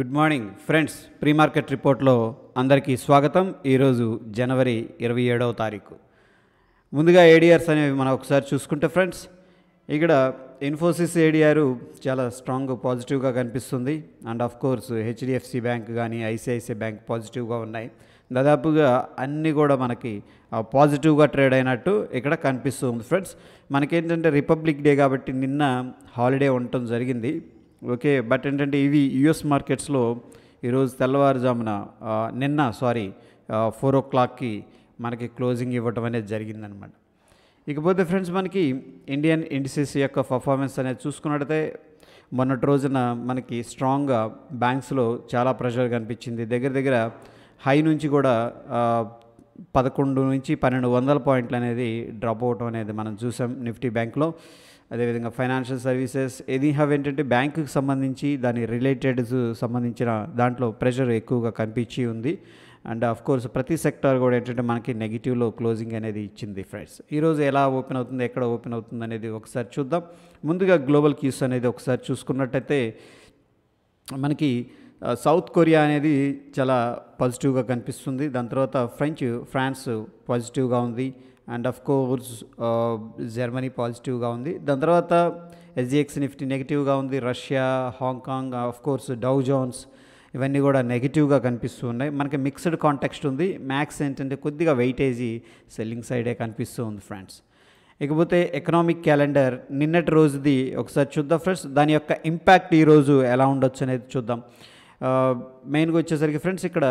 good morning friends pre market రిపోర్ట్లో అందరికీ స్వాగతం ఈరోజు జనవరి ఇరవై ఏడవ తారీఖు ముందుగా ఏడిఆర్స్ అనేవి మనం ఒకసారి చూసుకుంటే ఫ్రెండ్స్ ఇక్కడ ఇన్ఫోసిస్ ఏడిఆర్ చాలా స్ట్రాంగ్ పాజిటివ్గా కనిపిస్తుంది and of course HDFC bank కానీ ఐసిఐసిఐ బ్యాంక్ పాజిటివ్గా ఉన్నాయి దాదాపుగా అన్నీ కూడా మనకి ఆ, పాజిటివ్గా ట్రేడ్ అయినట్టు ఇక్కడ కనిపిస్తుంది ఫ్రెండ్స్ మనకేంటంటే రిపబ్లిక్ డే కాబట్టి నిన్న హాలిడే ఉండటం జరిగింది ఓకే బట్ ఏంటంటే ఇవి యుఎస్ మార్కెట్స్లో ఈరోజు తెల్లవారుజామున ఆ, నిన్న సారీ ఫోర్ ఓ క్లాక్కి మనకి క్లోజింగ్ ఇవ్వటం అనేది జరిగిందనమాట ఇకపోతే ఫ్రెండ్స్ మనకి ఇండియన్ ఇండిసెస్ యొక్క పర్ఫార్మెన్స్ అనేది చూసుకున్నట్టయితే మొన్నటి రోజున మనకి స్ట్రాంగ్గా బ్యాంక్స్లో చాలా ప్రెషర్ కనిపించింది దగ్గర దగ్గర హై నుంచి కూడా ఆ, పదకొండు నుంచి పన్నెండు వందల పాయింట్లు అనేది డ్రాప్ అవటం అనేది మనం చూసాం నిఫ్టీ బ్యాంక్లో అదేవిధంగా ఫైనాన్షియల్ సర్వీసెస్ ఎనీ హ్యావ్ ఏంటంటే బ్యాంకుకి సంబంధించి దాని రిలేటెడ్ సంబంధించిన దాంట్లో ప్రెషర్ ఎక్కువగా కనిపించి ఉంది అండ్ ఆఫ్ కోర్స్ ప్రతి సెక్టార్ కూడా ఏంటంటే మనకి నెగిటివ్లో క్లోజింగ్ అనేది ఇచ్చింది ఫ్రెండ్స్ ఈరోజు ఎలా ఓపెన్ అవుతుంది ఎక్కడ ఓపెన్ అవుతుంది అనేది ఒకసారి చూద్దాం ముందుగా గ్లోబల్ క్యూస్ అనేది ఒకసారి చూసుకున్నట్టయితే మనకి ఆ, సౌత్ కొరియా అనేది చాలా పాజిటివ్గా కనిపిస్తుంది దాని తర్వాత ఫ్రెంచ్ ఫ్రాన్స్ పాజిటివ్గా ఉంది అండ్ ఆఫ్ కోర్స్ జర్మనీ పాజిటివ్గా ఉంది దాని తర్వాత ఎస్జిఎక్స్ నిఫ్టీ నెగిటివ్గా ఉంది Russia Hong Kong of course Dow Jones ఇవన్నీ కూడా నెగిటివ్గా కనిపిస్తూ ఉన్నాయి మనకి మిక్స్డ్ కాంటెక్స్ట్ ఉంది మ్యాక్స్ ఏంటంటే కొద్దిగా వెయిటేజీ సెల్లింగ్ సైడే కనిపిస్తూ ఉంది ఫ్రెండ్స్ ఇకపోతే ఎకనామిక్ క్యాలెండర్ నిన్నటి రోజుది ఒకసారి చూద్దాం ఫ్రెండ్స్ దాని యొక్క ఇంపాక్ట్ ఈరోజు ఎలా ఉండొచ్చు అనేది చూద్దాం మెయిన్గా వచ్చేసరికి ఫ్రెండ్స్ ఇక్కడ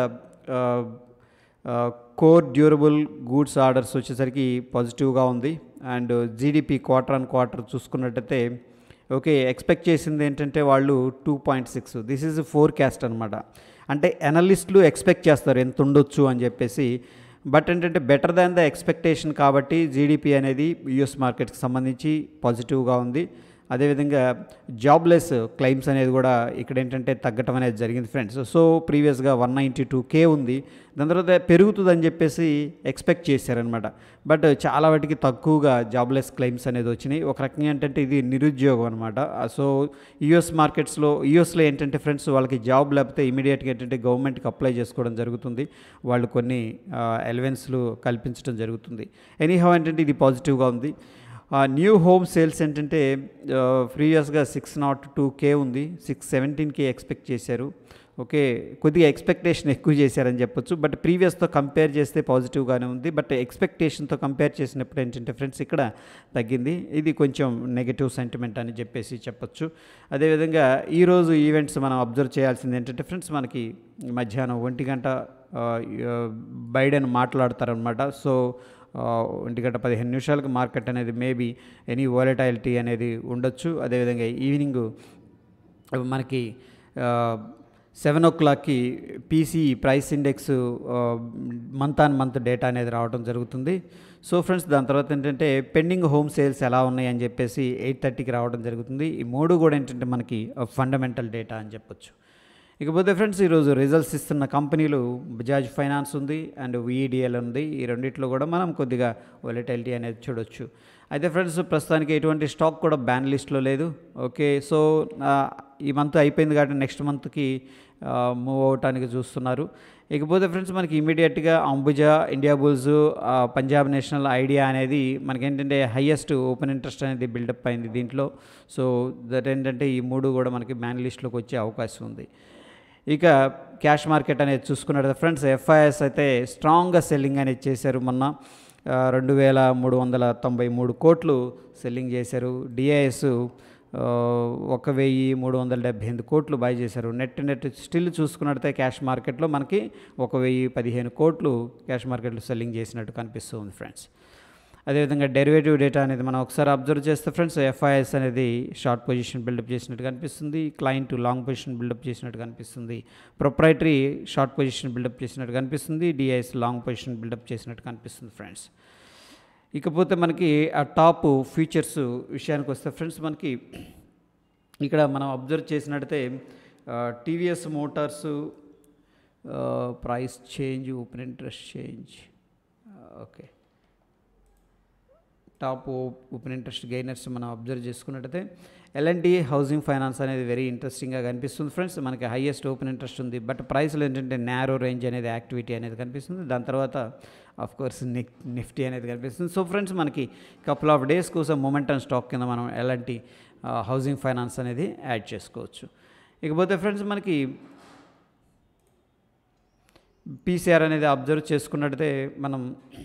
కోర్ డ్యూరబుల్ గూడ్స్ ఆర్డర్స్ వచ్చేసరికి పాజిటివ్గా ఉంది and GDP quarter on quarter చూసుకున్నట్టయితే ఓకే ఎక్స్పెక్ట్ చేసింది ఏంటంటే వాళ్ళు two point six this is forecast అనమాట అంటే అనలిస్టులు ఎక్స్పెక్ట్ చేస్తారు ఎంత ఉండొచ్చు అని చెప్పేసి బట్ ఏంటంటే బెటర్ దాన్ ద ఎక్స్పెక్టేషన్ కాబట్టి జీడిపి అనేది యుఎస్ మార్కెట్కి సంబంధించి పాజిటివ్గా ఉంది అదేవిధంగా జాబ్లెస్ క్లెయిమ్స్ అనేది కూడా ఇక్కడ ఏంటంటే తగ్గటం అనేది జరిగింది ఫ్రెండ్స్ సో ప్రీవియస్గా వన్ నైంటీ టూ కే ఉంది దాని తర్వాత పెరుగుతుందని చెప్పేసి ఎక్స్పెక్ట్ చేశారనమాట బట్ చాలా వాటికి తక్కువగా జాబ్లెస్ క్లెయిమ్స్ అనేది వచ్చినాయి ఒక రకంగా ఏంటంటే ఇది నిరుద్యోగం అనమాట సో యుఎస్ మార్కెట్స్లో యుఎస్లో ఏంటంటే ఫ్రెండ్స్ వాళ్ళకి జాబ్ లేకపోతే ఇమీడియట్గా ఏంటంటే గవర్నమెంట్కి అప్లై చేసుకోవడం జరుగుతుంది వాళ్ళు కొన్ని ఎలవెన్స్లు కల్పించడం జరుగుతుంది ఎనీహౌ ఏంటంటే ఇది పాజిటివ్గా ఉంది న్యూ హోమ్ సేల్స్ ఏంటంటే ప్రీవియస్గా సిక్స్ నాట్ టూ కే ఉంది సిక్స్ సెవెంటీన్ కే ఎక్స్పెక్ట్ చేశారు ఓకే కొద్దిగా ఎక్స్పెక్టేషన్ ఎక్కువ చేశారని చెప్పొచ్చు బట్ ప్రీవియస్తో కంపేర్ చేస్తే పాజిటివ్గానే ఉంది బట్ ఎక్స్పెక్టేషన్తో కంపేర్ చేసినప్పుడు ఏంటంటే ఫ్రెండ్స్ ఇక్కడ తగ్గింది ఇది కొంచెం నెగిటివ్ సెంటిమెంట్ అని చెప్పేసి చెప్పొచ్చు అదేవిధంగా ఈరోజు ఈవెంట్స్ మనం అబ్జర్వ్ చేయాల్సింది ఏంటంటే ఫ్రెండ్స్ మనకి మధ్యాహ్నం ఒంటి గంట ఆ, ఆ, బైడెన్ మాట్లాడతారనమాట సో ఆ, ఒంటి గంట పదిహేను నిమిషాలకు మార్కెట్ అనేది మేబీ ఎనీ వాలటైలిటీ అనేది ఉండొచ్చు అదేవిధంగా ఈవినింగ్ మనకి సెవెన్ ఓ క్లాక్కి PC price index month on month data అనేది రావడం జరుగుతుంది సో ఫ్రెండ్స్ దాని తర్వాత ఏంటంటే పెండింగ్ హోమ్ సేల్స్ ఎలా ఉన్నాయి అని చెప్పేసి ఎయిట్ థర్టీకి రావడం జరుగుతుంది ఈ మూడు కూడా ఏంటంటే మనకి ఫండమెంటల్ డేటా అని చెప్పొచ్చు ఇకపోతే ఫ్రెండ్స్ ఈరోజు రిజల్ట్స్ ఇస్తున్న కంపెనీలు బజాజ్ ఫైనాన్స్ ఉంది అండ్ విఈడిఎల్ ఉంది ఈ రెండిట్లో కూడా మనం కొద్దిగా వాలటైలిటీ అనేది చూడొచ్చు అయితే ఫ్రెండ్స్ ప్రస్తుతానికి ఎటువంటి స్టాక్ కూడా బ్యాన్ లిస్ట్లో లేదు ఓకే సో ఆ, ఈ మంత్ అయిపోయింది కాబట్టి నెక్స్ట్ మంత్కి మూవ్ అవటానికి చూస్తున్నారు ఇకపోతే ఫ్రెండ్స్ మనకి ఇమీడియట్గా Ambuja Indiabulls Punjab national Idea అనేది మనకి ఏంటంటే హయ్యెస్ట్ ఓపెన్ ఇంట్రెస్ట్ అనేది బిల్డప్ అయింది దీంట్లో సో దట్ ఏంటంటే ఈ మూడు కూడా మనకి బ్యాన్ లిస్ట్లోకి వచ్చే అవకాశం ఉంది ఇక క్యాష్ మార్కెట్ అనేది చూసుకున్నట్టు ఫ్రెండ్స్ ఎఫ్ఐఎస్ అయితే స్ట్రాంగ్గా సెల్లింగ్ అనేది చేశారు మొన్న ఆ, రెండు వేల మూడు వందల తొంభై మూడు కోట్లు సెల్లింగ్ చేశారు డిఐఎస్ ఒక వెయ్యి మూడు వందల డెబ్బై ఎనిమిది కోట్లు బై చేశారు నెట్ నెట్ స్టిల్ చూసుకున్నట్టయితే క్యాష్ మార్కెట్లో మనకి ఒక వెయ్యి పదిహేను కోట్లు క్యాష్ మార్కెట్లో సెల్లింగ్ చేసినట్టు కనిపిస్తుంది ఫ్రెండ్స్ అదేవిధంగా డెరివేటివ్ డేటా అనేది మనం ఒకసారి అబ్జర్వ్ చేస్తే ఫ్రెండ్స్ ఎఫ్ఐఎస్ అనేది షార్ట్ పొజిషన్ బిల్డప్ చేసినట్టు కనిపిస్తుంది క్లయింట్ లాంగ్ పొజిషన్ బిల్డప్ చేసినట్టు కనిపిస్తుంది ప్రొప్రైటరీ షార్ట్ పొజిషన్ బిల్డప్ చేసినట్టు కనిపిస్తుంది డిఐఎస్ లాంగ్ పొజిషన్ బిల్డప్ చేసినట్టు కనిపిస్తుంది ఫ్రెండ్స్ ఇకపోతే మనకి ఆ టాప్ ఫీచర్స్ విషయానికి వస్తే ఫ్రెండ్స్ మనకి ఇక్కడ మనం అబ్జర్వ్ చేసినట్టయితే TVS motors price change open interest change okay top open interest gainers మనం అబ్జర్వ్ చేసుకున్నట్టయితే ఎల్ఎన్టీ హౌసింగ్ ఫైనాన్స్ అనేది వెరీ ఇంట్రెస్టింగ్గా కనిపిస్తుంది ఫ్రెండ్స్ మనకి హైయెస్ట్ ఓపెన్ ఇంట్రెస్ట్ ఉంది బట్ ప్రైస్లో ఏంటంటే నేరో రేంజ్ అనేది యాక్టివిటీ అనేది కనిపిస్తుంది దాని తర్వాత ఆఫ్ కోర్స్ నిక్ నిఫ్టీ అనేది కనిపిస్తుంది సో ఫ్రెండ్స్ మనకి కపుల్ ఆఫ్ డేస్ కోసం మొమెంటమ్ స్టాక్ కింద మనం ఎలాంటి హౌసింగ్ ఫైనాన్స్ అనేది యాడ్ చేసుకోవచ్చు ఇకపోతే ఫ్రెండ్స్ మనకి పీసీఆర్ అనేది అబ్జర్వ్ చేసుకున్నట్టయితే మనం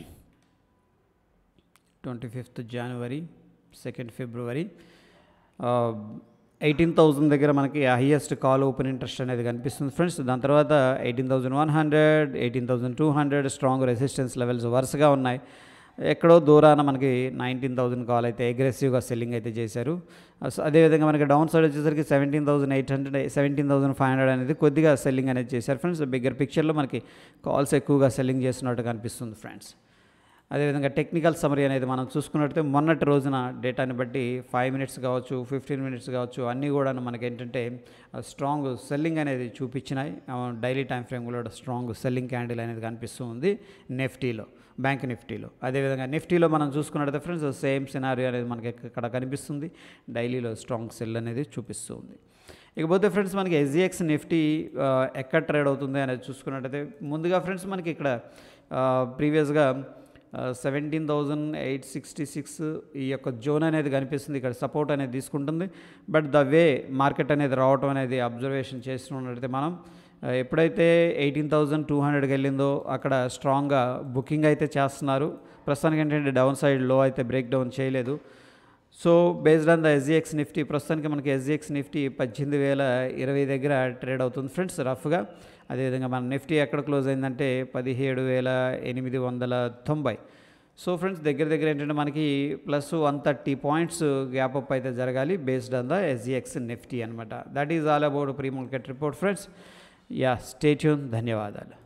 ట్వంటీ ఫిఫ్త్ జనవరి సెకండ్ ఫిబ్రవరి ఎయిటీన్ థౌజండ్ దగ్గర మనకి హైయెస్ట్ కాల్ ఓపెన్ ఇంట్రెస్ట్ అనేది కనిపిస్తుంది ఫ్రెండ్స్ దాని తర్వాత eighteen thousand one hundred eighteen thousand two hundred strong resistance levels వరుసగా ఉన్నాయి ఎక్కడో దూరాన మనకి నైన్టీన్ థౌజండ్ కాల్ అయితే అగ్రెసివ్గా సెల్లింగ్ అయితే చేశారు సో అదేవిధంగా మనకి డౌన్ సైడ్ వచ్చేసరికి seventeen thousand eight hundred seventeen thousand five hundred అనేది కొద్దిగా సెల్లింగ్ అనేది చేశారు ఫ్రెండ్స్ బిగ్గర్ పిక్చర్లో మనకి కాల్స్ ఎక్కువగా సెల్లింగ్ చేస్తున్నట్టు కనిపిస్తుంది ఫ్రెండ్స్ అదేవిధంగా టెక్నికల్ సమరీ అనేది మనం చూసుకున్నట్టయితే మొన్నటి రోజున డేటాని బట్టి ఫైవ్ మినిట్స్ కావచ్చు ఫిఫ్టీన్ మినిట్స్ కావచ్చు అన్నీ కూడా మనకి ఏంటంటే స్ట్రాంగ్ సెల్లింగ్ అనేది చూపించినాయి డైలీ టైం ఫ్రేమ్ కూడా స్ట్రాంగ్ సెల్లింగ్ క్యాండిల్ అనేది కనిపిస్తూ ఉంది నిఫ్టీలో బ్యాంక్ నిఫ్టీలో అదేవిధంగా నిఫ్టీలో మనం చూసుకున్నట్టయితే ఫ్రెండ్స్ సేమ్ సినారియో అనేది మనకి ఇక్కడ కనిపిస్తుంది డైలీలో స్ట్రాంగ్ సెల్ అనేది చూపిస్తూ ఉంది ఇకపోతే ఫ్రెండ్స్ మనకి ఎస్జిఎక్స్ నిఫ్టీ ఎక్కడ ట్రేడ్ అవుతుంది అనేది చూసుకున్నట్టయితే ముందుగా ఫ్రెండ్స్ మనకి ఇక్కడ ప్రీవియస్గా seventeen thousand eight sixty six ఈ యొక్క జోన్ అనేది కనిపిస్తుంది ఇక్కడ సపోర్ట్ అనేది తీసుకుంటుంది బట్ ద వే మార్కెట్ అనేది రావటం అనేది అబ్జర్వేషన్ చేస్తున్నట్టయితే మనం ఎప్పుడైతే ఎయిటీన్ థౌజండ్ టూ హండ్రెడ్కి వెళ్ళిందో అక్కడ స్ట్రాంగ్గా బుకింగ్ అయితే చేస్తున్నారు ప్రస్తుతానికి ఏంటంటే డౌన్ సైడ్ లో అయితే బ్రేక్ డౌన్ చేయలేదు so based on the SGX Nifty ప్రస్తుతానికి మనకి ఎస్జిఎక్స్ నిఫ్టీ పద్దెనిమిది వేల ఇరవై దగ్గర ట్రేడ్ అవుతుంది ఫ్రెండ్స్ రఫ్గా అదేవిధంగా మన నిఫ్టీ ఎక్కడ క్లోజ్ అయిందంటే పదిహేడు వేల ఎనిమిది వందల తొంభై సో ఫ్రెండ్స్ దగ్గర దగ్గర ఏంటంటే మనకి plus one thirty points gap up అయితే జరగాలి based on the SGX Nifty అనమాట that is all about pre market report friends యా స్టేట్యూన్ ధన్యవాదాలు